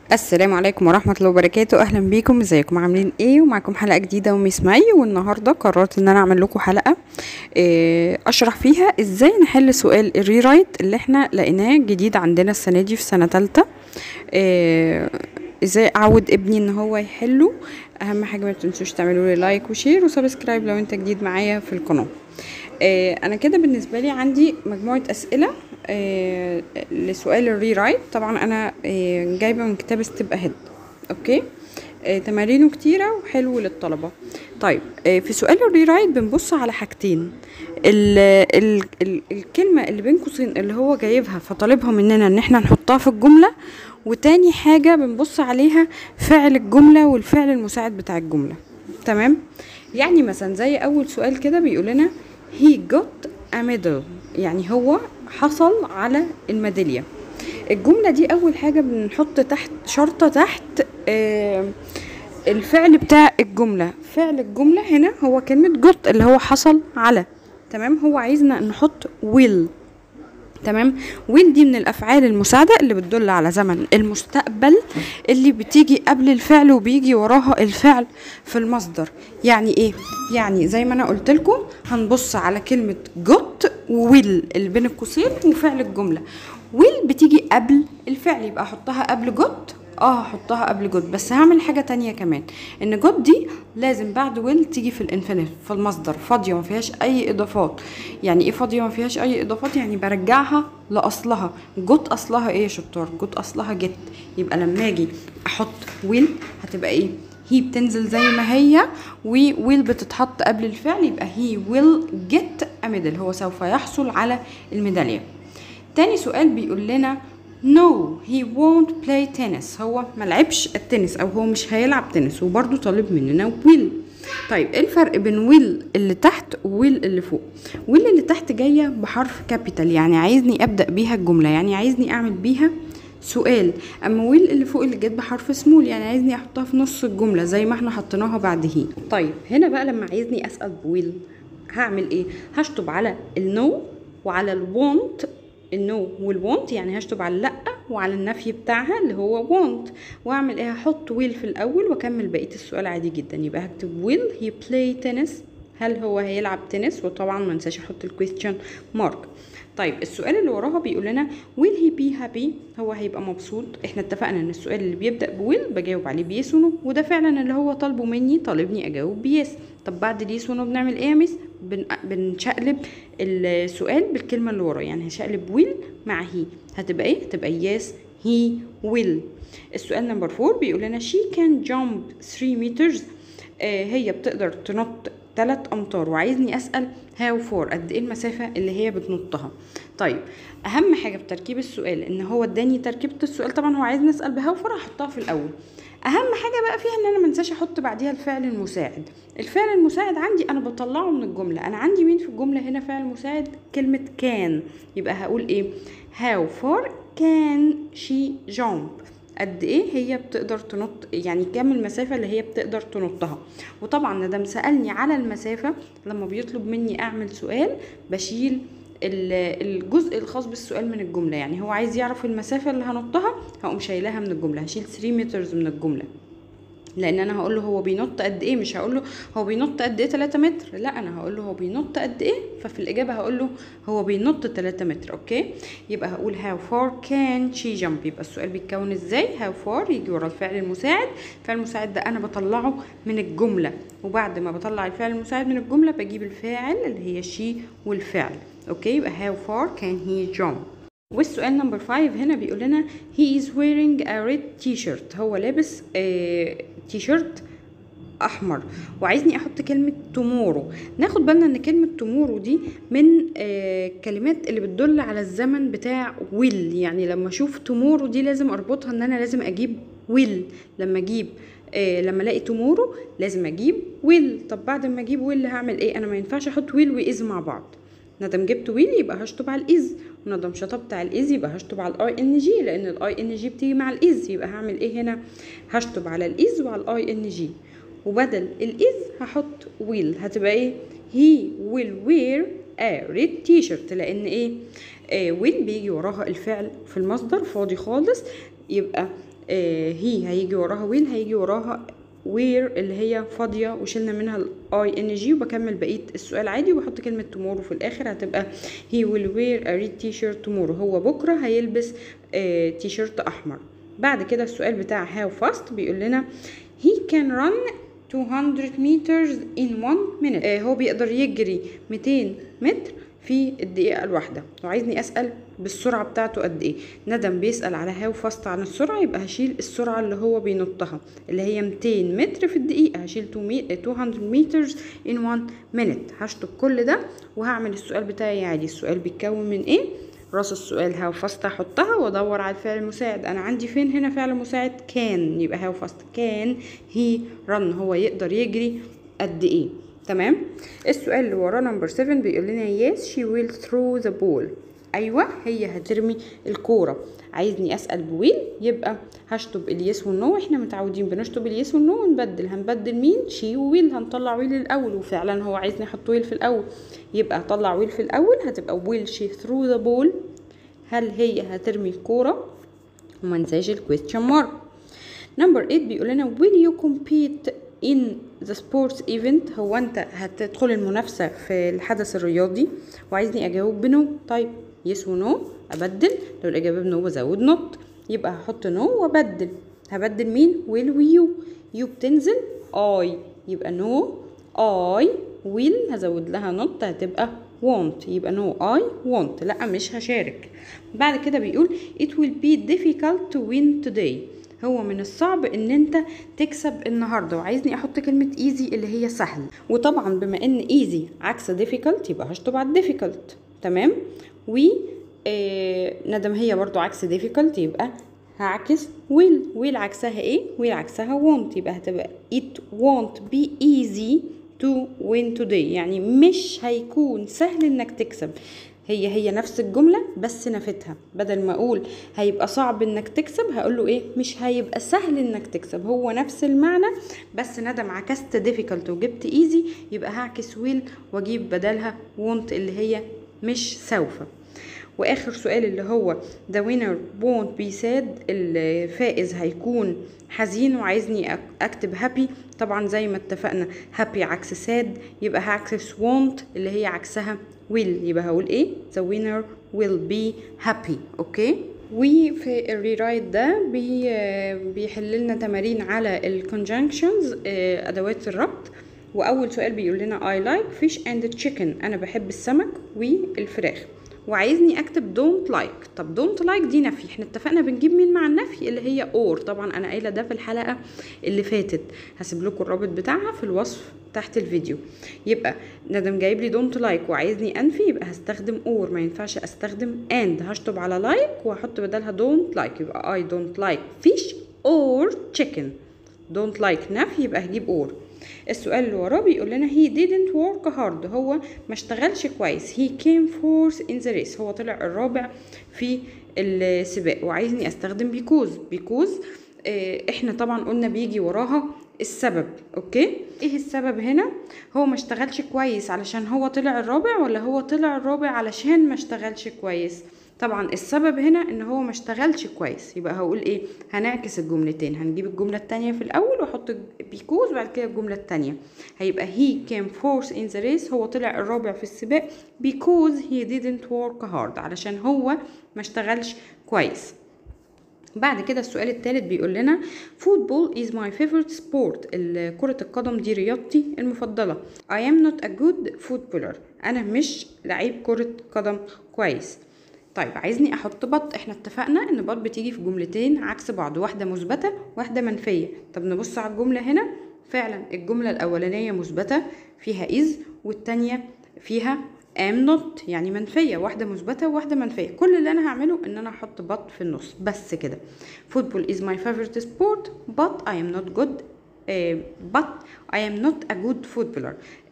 السلام عليكم ورحمة الله وبركاته أهلا بيكم ازيكم عاملين ايه ومعكم حلقة جديدة وميس مي والنهاردة قررت ان انا اعمل لكم حلقة إيه اشرح فيها ازاي نحل سؤال الريرايت اللي احنا لقيناه جديد عندنا السنة دي في سنة تالتة إيه ازاي اعود ابني ان هو يحله اهم حاجة ما تنسوش تعملوا لي لايك وشير وسبسكرايب لو انت جديد معايا في القناة آه، انا كده بالنسبه لي عندي مجموعه اسئله آه، لسؤال الريرايت طبعا انا آه، جايبه من كتاب ستيب اهيد اوكي آه، تمارينه كتيره وحلو للطلبه طيب آه، في سؤال الريرايت بنبص على حاجتين ال ال ال الكلمه اللي بين قوسين اللي هو جايبها فطالبها مننا ان احنا نحطها في الجمله وتاني حاجه بنبص عليها فعل الجمله والفعل المساعد بتاع الجمله تمام يعني مثلا زي اول سؤال كده بيقول لنا he got a medal يعني هو حصل على الميدالية الجملة دي أول حاجة بنحط تحت شرطة تحت آه الفعل بتاع الجملة فعل الجملة هنا هو كلمة got اللي هو حصل على تمام هو عايزنا نحط will تمام وين دي من الافعال المساعده اللي بتدل على زمن المستقبل اللي بتيجي قبل الفعل وبيجي وراها الفعل في المصدر يعني ايه يعني زي ما انا قلت لكم هنبص على كلمه جوت وويل اللي بين القوسين وفعل الجمله ويل بتيجي قبل الفعل يبقى احطها قبل جوت اه هحطها قبل جود بس هعمل حاجه تانية كمان ان جود دي لازم بعد ويل تيجي في الانفينيت في المصدر فاضيه ما فيهاش اي اضافات يعني ايه فاضيه ما فيهاش اي اضافات يعني برجعها لاصلها جود اصلها ايه يا شطار جود اصلها جت يبقى لما اجي احط ويل هتبقى ايه هي بتنزل زي ما هي وويل بتتحط قبل الفعل يبقى هي ويل جيت ا ميدل هو سوف يحصل على الميداليه تاني سؤال بيقول لنا No he won't play tennis هو ملعبش التنس او هو مش هيلعب تنس وبرضه طالب مننا will طيب ايه الفرق بين will اللي تحت وويل اللي فوق will اللي تحت جايه بحرف كابيتال يعني عايزني ابدا بيها الجمله يعني عايزني اعمل بيها سؤال اما ويل اللي فوق اللي جت بحرف سمول يعني عايزني احطها في نص الجمله زي ما احنا حطيناها بعد هي طيب هنا بقى لما عايزني اسال بويل هعمل ايه هشطب على النو وعلى الوونت النو والوونت يعني هشطب على لا وعلى النفي بتاعها اللي هو وونت واعمل ايه هحط ويل في الاول واكمل بقيه السؤال عادي جدا يبقى هكتب ويل هي بلاي تنس هل هو هيلعب تنس وطبعا ما انساش احط الكويستشن مارك طيب السؤال اللي وراها بيقول لنا will he be happy هو هيبقى مبسوط احنا اتفقنا ان السؤال اللي بيبدا بويل بجاوب عليه بيس ونو وده فعلا اللي هو طالبه مني طالبني اجاوب بيس طب بعد اليس ونو بنعمل ايه يا ميس بن... بنشقلب السؤال بالكلمه اللي وراه يعني هشقلب ويل مع هي هتبقى ايه هتبقى يس هي ويل السؤال نمبر 4 بيقول لنا she can jump 3 meters آه هي بتقدر تنط 3 امتار وعايزني اسال هاو فور قد ايه المسافه اللي هي بتنطها طيب اهم حاجه في تركيب السؤال ان هو اداني تركيبه السؤال طبعا هو عايزني اسال بهاو فور هحطها في الاول اهم حاجه بقى فيها ان انا ما انساش احط بعديها الفعل المساعد الفعل المساعد عندي انا بطلعه من الجمله انا عندي مين في الجمله هنا فعل مساعد كلمه كان يبقى هقول ايه هاو فار كان شي جامب قد ايه هي بتقدر تنط يعني كام المسافه اللي هي بتقدر تنطها وطبعا ندم سالني على المسافه لما بيطلب مني اعمل سؤال بشيل الجزء الخاص بالسؤال من الجمله يعني هو عايز يعرف المسافه اللي هنطها هقوم شايلها من الجمله هشيل 3 مترز من الجمله لان انا هقول له هو بينط قد ايه مش هقول له هو بينط قد ايه 3 متر لا انا هقول له هو بينط قد ايه ففي الاجابه هقول له هو بينط 3 متر اوكي يبقى هقول how far can she jump يبقى السؤال بيتكون ازاي how far يجي ورا الفعل المساعد الفعل المساعد ده انا بطلعه من الجمله وبعد ما بطلع الفعل المساعد من الجمله بجيب الفاعل اللي هي she والفعل اوكي يبقى how far can he jump والسؤال نمبر 5 هنا بيقول لنا he is wearing a red t-shirt هو لابس آه تي شيرت احمر وعايزني احط كلمه تومورو ناخد بالنا ان كلمه تومورو دي من آه كلمات اللي بتدل على الزمن بتاع ويل يعني لما اشوف تومورو دي لازم اربطها ان انا لازم اجيب ويل لما اجيب آه لما الاقي تومورو لازم اجيب ويل طب بعد ما اجيب ويل هعمل ايه انا ما ينفعش احط ويل واز مع بعض ندم جبت ويل يبقى هشطب على الاز وندم شطبت على الاز يبقى هشطب على الاي ان جي لان الاي ان جي بتيجي مع الاز يبقى هعمل ايه هنا هشطب على الاز وعلى الاي ان جي وبدل الاز هحط ويل هتبقى ايه he will wear a red t-shirt لان ايه آه will بيجي وراها الفعل في المصدر فاضي خالص يبقى هي هيجي وراها ويل هيجي وراها وير اللي هي فاضية وشلنا منها الاي ان جي وبكمل بقية السؤال عادي وبحط كلمة tomorrow في الاخر هتبقى he will wear a red t-shirt tomorrow هو بكرة هيلبس آه تي شيرت احمر بعد كده السؤال بتاع how fast بيقول لنا he can run 200 meters in 1 minute آه هو بيقدر يجري 200 متر في الدقيقة الواحدة لو عايزني أسأل بالسرعة بتاعته قد إيه ندم بيسأل على هاو فاست عن السرعة يبقى هشيل السرعة اللي هو بينطها اللي هي 200 متر في الدقيقة هشيل 200 meters in 1 minute هشطب كل ده وهعمل السؤال بتاعي عادي السؤال بيتكون من إيه راس السؤال هاو فاست هحطها وادور على الفعل المساعد انا عندي فين هنا فعل مساعد كان يبقى هاو فاست كان هي رن هو يقدر يجري قد ايه تمام السؤال اللي وراه نمبر 7 بيقول لنا yes she will throw the ball ايوه هي هترمي الكوره عايزني اسال بويل يبقى هشطب اليس والنو احنا متعودين بنشطب اليس والنو ونبدل هنبدل مين شي وويل هنطلع ويل الاول وفعلا هو عايزني احط ويل في الاول يبقى هطلع ويل في الاول هتبقى ويل شي ثرو ذا بول هل هي هترمي الكوره وما ننساش الكويستشن مارك نمبر 8 بيقول لنا will you compete in the sports event هو انت هتدخل المنافسه في الحدث الرياضي وعايزني اجاوب بنو طيب يس ونو ابدل لو الاجابه بنو بزود نوت يبقى هحط نو وابدل هبدل مين ويل ويو يو بتنزل اي يبقى نو اي ويل هزود لها نوت هتبقى won't يبقى no I won't لا مش هشارك بعد كده بيقول it will be difficult to win today هو من الصعب ان انت تكسب النهارده وعايزني احط كلمه ايزي اللي هي سهل وطبعا بما ان ايزي عكس difficult يبقى هشطب على difficult تمام و آه ندم هي برضو عكس difficult يبقى هعكس will will عكسها ايه will عكسها won't يبقى هتبقى it won't be easy to win today يعني مش هيكون سهل انك تكسب هي هي نفس الجملة بس نفتها بدل ما اقول هيبقى صعب انك تكسب هقول له ايه مش هيبقى سهل انك تكسب هو نفس المعنى بس ندم عكست difficult وجبت easy يبقى هعكس will واجيب بدلها won't اللي هي مش سوف واخر سؤال اللي هو the winner won't be sad الفائز هيكون حزين وعايزني اكتب happy طبعا زي ما اتفقنا happy عكس sad يبقى هعكس won't اللي هي عكسها will يبقى هقول ايه the winner will be happy اوكي وفي الريرايت ده بي بيحل لنا تمارين على الكونجنكشنز ادوات الربط واول سؤال بيقول لنا I like fish and chicken انا بحب السمك والفراخ وعايزني اكتب don't like طب don't like دي نفي احنا اتفقنا بنجيب مين مع النفي اللي هي or طبعا انا قايله ده في الحلقه اللي فاتت هسيب لكم الرابط بتاعها في الوصف تحت الفيديو يبقى ندم جايب لي don't like وعايزني انفي يبقى هستخدم or ما ينفعش استخدم and هشطب على like وهحط بدلها don't like يبقى I don't like fish or chicken don't like نفي يبقى هجيب or السؤال اللي وراه بيقول لنا he didn't work hard هو ما اشتغلش كويس he came fourth in the race هو طلع الرابع في السباق وعايزني استخدم because because اه احنا طبعا قلنا بيجي وراها السبب اوكي ايه السبب هنا هو ما اشتغلش كويس علشان هو طلع الرابع ولا هو طلع الرابع علشان ما اشتغلش كويس طبعا السبب هنا ان هو ما اشتغلش كويس يبقى هقول ايه هنعكس الجملتين هنجيب الجمله الثانيه في الاول واحط بيكوز وبعد كده الجمله الثانيه هيبقى he came fourth in the race هو طلع الرابع في السباق because he didn't work hard علشان هو ما اشتغلش كويس بعد كده السؤال الثالث بيقول لنا football is my favorite sport كرة القدم دي رياضتي المفضلة I am not a good footballer أنا مش لعيب كرة قدم كويس طيب عايزني احط بط احنا اتفقنا ان بط بتيجي في جملتين عكس بعض واحده مثبته واحده منفيه طب نبص على الجمله هنا فعلا الجمله الاولانيه مثبته فيها is والتانيه فيها am not يعني منفيه واحده مثبته وواحده منفيه كل اللي انا هعمله ان انا احط بط في النص بس كده football is my favorite sport but I am not good uh, but I am not a good footballer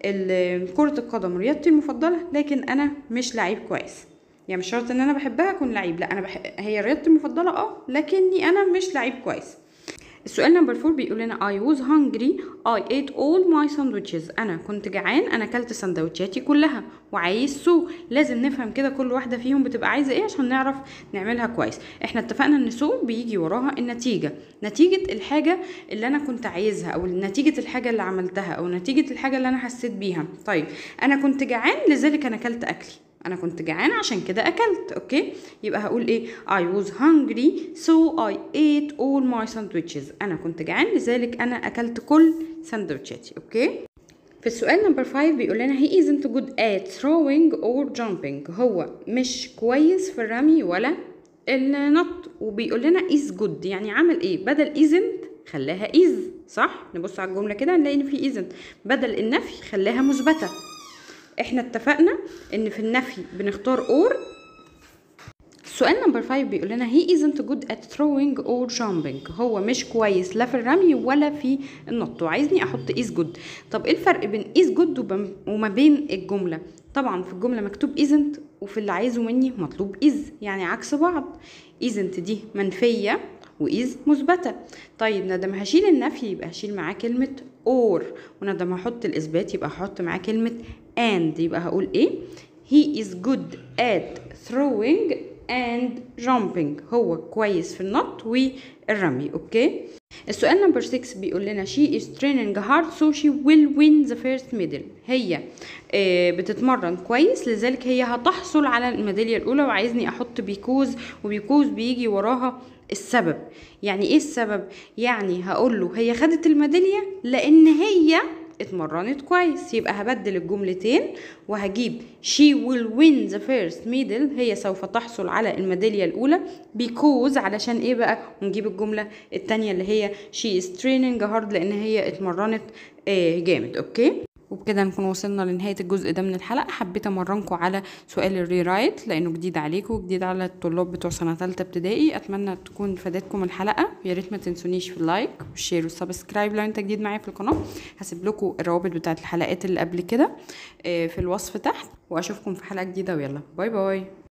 كرة القدم رياضتي المفضلة لكن أنا مش لعيب كويس يعني مش شرط ان انا بحبها اكون لعيب لا انا بحب هي رياضتي المفضله اه لكني انا مش لعيب كويس السؤال نمبر 4 بيقول لنا I was hungry I ate all my sandwiches أنا كنت جعان أنا أكلت سندوتشاتي كلها وعايز سو لازم نفهم كده كل واحدة فيهم بتبقى عايزة إيه عشان نعرف نعملها كويس إحنا اتفقنا إن سو بيجي وراها النتيجة نتيجة الحاجة اللي أنا كنت عايزها أو نتيجة الحاجة اللي عملتها أو نتيجة الحاجة اللي أنا حسيت بيها طيب أنا كنت جعان لذلك أنا أكلت أكلي انا كنت جعان عشان كده اكلت اوكي يبقى هقول ايه I was hungry so I ate all my sandwiches انا كنت جعان لذلك انا اكلت كل سندوتشاتي اوكي في السؤال نمبر 5 بيقول لنا he isn't good at throwing or jumping هو مش كويس في الرمي ولا النط وبيقول لنا is good يعني عمل ايه بدل isn't خلاها is صح نبص على الجمله كده نلاقي ان في isn't بدل النفي خلاها مثبته احنا اتفقنا ان في النفي بنختار اور السؤال نمبر 5 بيقول لنا he isn't good at throwing or jumping هو مش كويس لا في الرمي ولا في النط وعايزني احط is good طب ايه الفرق بين is good وبم- وما بين الجمله طبعا في الجمله مكتوب isn't وفي اللي عايزه مني مطلوب is يعني عكس بعض isn't دي منفيه وإز مثبتة طيب ندم هشيل النفي يبقى هشيل معاه كلمة or وندم هحط الإثبات يبقى هحط معاه كلمة and يبقى هقول إيه he is good at throwing and jumping هو كويس في النط والرمي أوكي السؤال نمبر 6 بيقول لنا she is training hard so she will win the first medal هي آه، بتتمرن كويس لذلك هي هتحصل على الميدالية الأولى وعايزني أحط بيكوز وبيكوز بيجي وراها السبب يعني ايه السبب يعني هقول له هي خدت الميدالية لأن هي اتمرنت كويس يبقى هبدل الجملتين وهجيب she will win the first medal هي سوف تحصل على الميدالية الأولى because علشان ايه بقى ونجيب الجملة التانية اللي هي she is training hard لأن هي اتمرنت آه، جامد اوكي وبكده نكون وصلنا لنهاية الجزء ده من الحلقة حبيت أمرنكم على سؤال الريرايت لأنه جديد عليكم وجديد على الطلاب بتوع سنة تالتة ابتدائي أتمنى تكون فادتكم الحلقة يا ريت ما تنسونيش في اللايك والشير والسبسكرايب لو أنت جديد معايا في القناة هسيب لكم الروابط بتاعت الحلقات اللي قبل كده آه، في الوصف تحت وأشوفكم في حلقة جديدة ويلا باي باي